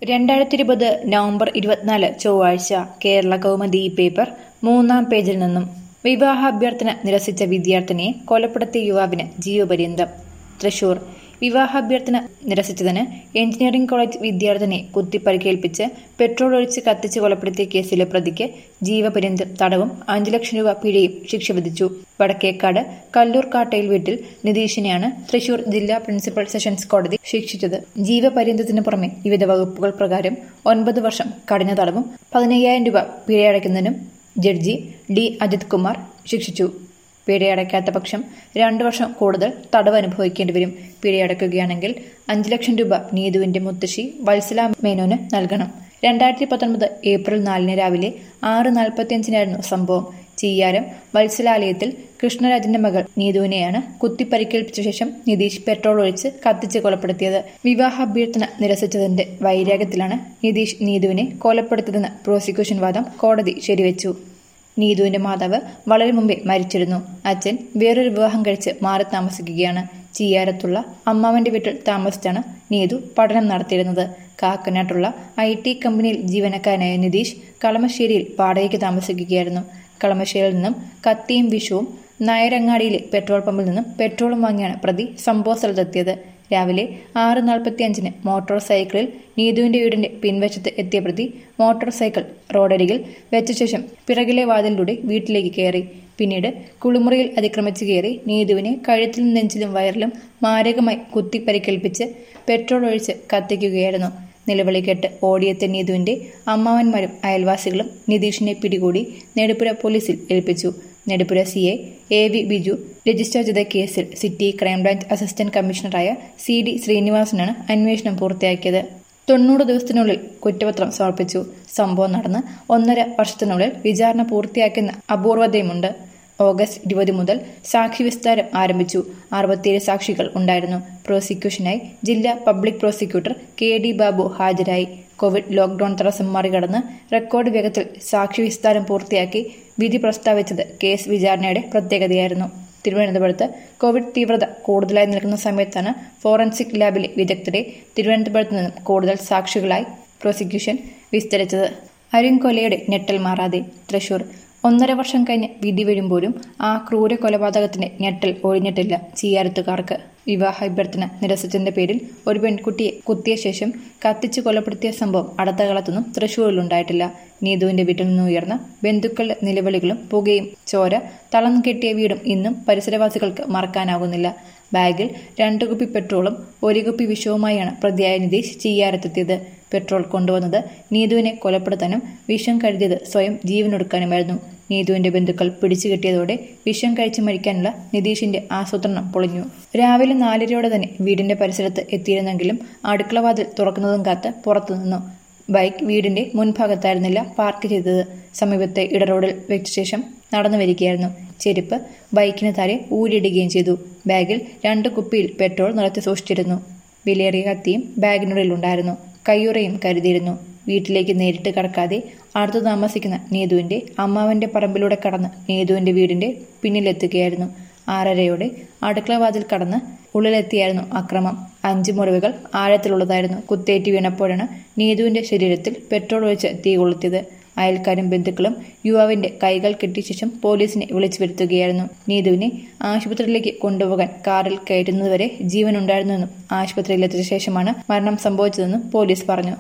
രണ്ടായിരത്തി ഇരുപത് നവംബർ ഇരുപത്തിനാല് ചൊവ്വാഴ്ച കേരള കൗമുദി ഈ പേപ്പർ മൂന്നാം പേജിൽ നിന്നും വിവാഹാഭ്യർത്ഥന നിരസിച്ച വിദ്യാർത്ഥിനിയെ കൊലപ്പെടുത്തിയ യുവാവിന് ജീവപര്യന്തം തൃശൂർ വിവാഹാഭ്യർത്ഥന നിരസിച്ചതിന് എഞ്ചിനീയറിംഗ് കോളേജ് വിദ്യാർത്ഥിനിയെ കുത്തിപ്പരിക്കേൽപ്പിച്ച് പെട്രോൾ ഒഴിച്ച് കത്തിച്ച് കൊലപ്പെടുത്തിയ കേസിലെ പ്രതിക്ക് ജീവപര്യന്തം തടവും അഞ്ചു ലക്ഷം രൂപ പിഴയും ശിക്ഷ വിധിച്ചു വടക്കേക്കാട് കല്ലൂർ കാട്ടയിൽ വീട്ടിൽ നിതീഷിനെയാണ് തൃശൂർ ജില്ലാ പ്രിൻസിപ്പൽ സെഷൻസ് കോടതി ശിക്ഷിച്ചത് ജീവപര്യന്തത്തിന് പുറമെ വിവിധ വകുപ്പുകൾ പ്രകാരം ഒൻപത് വർഷം കഠിന തടവും പതിനയ്യായിരം രൂപ പിഴയടയ്ക്കുന്നതിനും ജഡ്ജി ഡി അജിത് കുമാർ ശിക്ഷിച്ചു പിഴയടയ്ക്കാത്ത പക്ഷം രണ്ടു വർഷം കൂടുതൽ തടവ് അനുഭവിക്കേണ്ടി വരും പിഴയടയ്ക്കുകയാണെങ്കിൽ അഞ്ചു ലക്ഷം രൂപ നീതുവിന്റെ മുത്തശ്ശി വത്സല മേനോന് നൽകണം രണ്ടായിരത്തി പത്തൊൻപത് ഏപ്രിൽ നാലിന് രാവിലെ ആറ് നാൽപ്പത്തിയഞ്ചിനായിരുന്നു സംഭവം ചീയാരം വത്സലാലയത്തിൽ കൃഷ്ണരാജന്റെ മകൾ നീതുവിനെയാണ് കുത്തിപ്പരിക്കേൽപ്പിച്ച ശേഷം നിതീഷ് പെട്രോൾ ഒഴിച്ച് കത്തിച്ച് കൊലപ്പെടുത്തിയത് വിവാഹാഭ്യർത്ഥന നിരസിച്ചതിന്റെ വൈരാഗ്യത്തിലാണ് നിതീഷ് നീതുവിനെ കൊലപ്പെടുത്തിയതെന്ന് പ്രോസിക്യൂഷൻ വാദം കോടതി ശരിവെച്ചു നീതുവിന്റെ മാതാവ് വളരെ മുമ്പേ മരിച്ചിരുന്നു അച്ഛൻ വേറൊരു വിവാഹം കഴിച്ച് മാറി താമസിക്കുകയാണ് ചീയാരത്തുള്ള അമ്മാവന്റെ വീട്ടിൽ താമസിച്ചാണ് നീതു പഠനം നടത്തിയിരുന്നത് കാക്കനാട്ടുള്ള ഐ ടി കമ്പനിയിൽ ജീവനക്കാരനായ നിതീഷ് കളമശ്ശേരിയിൽ വാടകയ്ക്ക് താമസിക്കുകയായിരുന്നു കളമശ്ശേരിയിൽ നിന്നും കത്തിയും വിഷുവും നായരങ്ങാടിയിലെ പെട്രോൾ പമ്പിൽ നിന്നും പെട്രോളും വാങ്ങിയാണ് പ്രതി സംഭവ സ്ഥലത്തെത്തിയത് രാവിലെ ആറ് നാൽപ്പത്തിയഞ്ചിന് മോട്ടോർ സൈക്കിളിൽ നീതുവിന്റെ വീടിന്റെ പിൻവശത്ത് എത്തിയ പ്രതി മോട്ടോർ സൈക്കിൾ റോഡരികിൽ വെച്ച ശേഷം പിറകിലെ വാതിലിലൂടെ വീട്ടിലേക്ക് കയറി പിന്നീട് കുളിമുറിയിൽ അതിക്രമിച്ച് കയറി നീതുവിനെ കഴുത്തിലും നെഞ്ചിലും വയറിലും മാരകമായി കുത്തിപ്പരിക്കേൽപ്പിച്ച് പെട്രോൾ ഒഴിച്ച് കത്തിക്കുകയായിരുന്നു നിലവിളി കേട്ട് ഓടിയെത്തിയ നീതുവിന്റെ അമ്മാവന്മാരും അയൽവാസികളും നിതീഷിനെ പിടികൂടി നെടുപ്പുര പോലീസിൽ ഏൽപ്പിച്ചു Nedupura C A A V Biju register ചെയ്ത കേസിൽ സിറ്റി ക്രൈംബ്രാഞ്ച് അസിസ്റ്റന്റ് കമ്മീഷണറായ സി ഡി ശ്രീനിവാസനാണ് അന്വേഷണം പൂർത്തിയാക്കിയത് തൊണ്ണൂറ് ദിവസത്തിനുള്ളിൽ കുറ്റപത്രം സമർപ്പിച്ചു സംഭവം നടന്ന് ഒന്നര വർഷത്തിനുള്ളിൽ വിചാരണ പൂർത്തിയാക്കുന്ന അപൂർവതയുമുണ്ട് ഓഗസ്റ്റ് ഇരുപത് മുതൽ സാക്ഷി വിസ്താരം ആരംഭിച്ചു അറുപത്തിയേഴ് സാക്ഷികൾ ഉണ്ടായിരുന്നു പ്രോസിക്യൂഷനായി ജില്ലാ public prosecutor K D Babu ഹാജരായി കോവിഡ് ലോക്ഡൌൺ തടസ്സം മറികടന്ന് റെക്കോർഡ് വേഗത്തിൽ സാക്ഷി വിസ്താരം പൂർത്തിയാക്കി വിധി പ്രസ്താവിച്ചത് കേസ് വിചാരണയുടെ പ്രത്യേകതയായിരുന്നു തിരുവനന്തപുരത്ത് കോവിഡ് തീവ്രത കൂടുതലായി നിൽക്കുന്ന സമയത്താണ് ഫോറൻസിക് ലാബിലെ വിദഗ്ധരെ തിരുവനന്തപുരത്ത് നിന്നും കൂടുതൽ സാക്ഷികളായി പ്രോസിക്യൂഷൻ വിസ്തരിച്ചത് അരിങ്കൊലയുടെ ഞെട്ടൽ മാറാതെ തൃശൂർ ഒന്നര വർഷം കഴിഞ്ഞ് വിധി വരുമ്പോഴും ആ ക്രൂര കൊലപാതകത്തിന്റെ ഞെട്ടൽ ഒഴിഞ്ഞിട്ടില്ല ചീയാരത്തുകാർക്ക് വിവാഹാഭ്യർത്ഥന നിരസിച്ചതിന്റെ പേരിൽ ഒരു പെൺകുട്ടിയെ കുത്തിയ ശേഷം കത്തിച്ചു കൊലപ്പെടുത്തിയ സംഭവം അടുത്ത കാലത്തൊന്നും തൃശൂരിലുണ്ടായിട്ടില്ല നീതുവിന്റെ വീട്ടിൽ നിന്ന് ഉയർന്ന ബന്ധുക്കളുടെ നിലവിളികളും പുകയും ചോര തളം കെട്ടിയ വീടും ഇന്നും പരിസരവാസികൾക്ക് മറക്കാനാകുന്നില്ല ബാഗിൽ രണ്ടു കുപ്പി പെട്രോളും ഒരു കുപ്പി വിഷവുമായാണ് പ്രതിയായ നിതീഷ് ചീയാരത്തെത്തിയത് പെട്രോൾ കൊണ്ടുവന്നത് നീതുവിനെ കൊലപ്പെടുത്താനും വിഷം കരുതിയത് സ്വയം ജീവനൊടുക്കാനുമായിരുന്നു നീതുവിന്റെ ബന്ധുക്കൾ പിടിച്ചു കെട്ടിയതോടെ വിഷം കഴിച്ചു മരിക്കാനുള്ള നിതീഷിന്റെ ആസൂത്രണം പൊളിഞ്ഞു രാവിലെ നാലരയോടെ തന്നെ വീടിന്റെ പരിസരത്ത് എത്തിയിരുന്നെങ്കിലും അടുക്കളവാതിൽ തുറക്കുന്നതും കാത്ത് പുറത്തുനിന്നു ബൈക്ക് വീടിന്റെ മുൻഭാഗത്തായിരുന്നില്ല പാർക്ക് ചെയ്തത് സമീപത്തെ ഇടറോഡിൽ വെച്ച ശേഷം നടന്നു വരികയായിരുന്നു ചെരുപ്പ് ബൈക്കിന് താരെ ഊരിടുകയും ചെയ്തു ബാഗിൽ രണ്ട് കുപ്പിയിൽ പെട്രോൾ നിറച്ച് സൂക്ഷിച്ചിരുന്നു വിലയേറിയ കത്തിയും ബാഗിനുള്ളിലുണ്ടായിരുന്നു കയ്യുറയും കരുതിയിരുന്നു വീട്ടിലേക്ക് നേരിട്ട് കടക്കാതെ അടുത്തു താമസിക്കുന്ന നീതുവിന്റെ അമ്മാവന്റെ പറമ്പിലൂടെ കടന്ന് നീതുവിന്റെ വീടിന്റെ പിന്നിലെത്തുകയായിരുന്നു ആറരയോടെ അടുക്കളവാതിൽ കടന്ന് ഉള്ളിലെത്തിയായിരുന്നു അക്രമം അഞ്ച് മുറിവുകൾ ആഴത്തിലുള്ളതായിരുന്നു കുത്തേറ്റ് വീണപ്പോഴാണ് നീതുവിന്റെ ശരീരത്തിൽ പെട്രോൾ ഒഴിച്ച് തീ കൊളുത്തിയത് അയൽക്കാരും ബന്ധുക്കളും യുവാവിന്റെ കൈകൾ കെട്ടിയ ശേഷം പോലീസിനെ വിളിച്ചു വരുത്തുകയായിരുന്നു നീതുവിനെ ആശുപത്രിയിലേക്ക് കൊണ്ടുപോകാൻ കാറിൽ കയറ്റുന്നതുവരെ ജീവനുണ്ടായിരുന്നുവെന്നും ആശുപത്രിയിലെത്തിയ ശേഷമാണ് മരണം സംഭവിച്ചതെന്നും പോലീസ് പറഞ്ഞു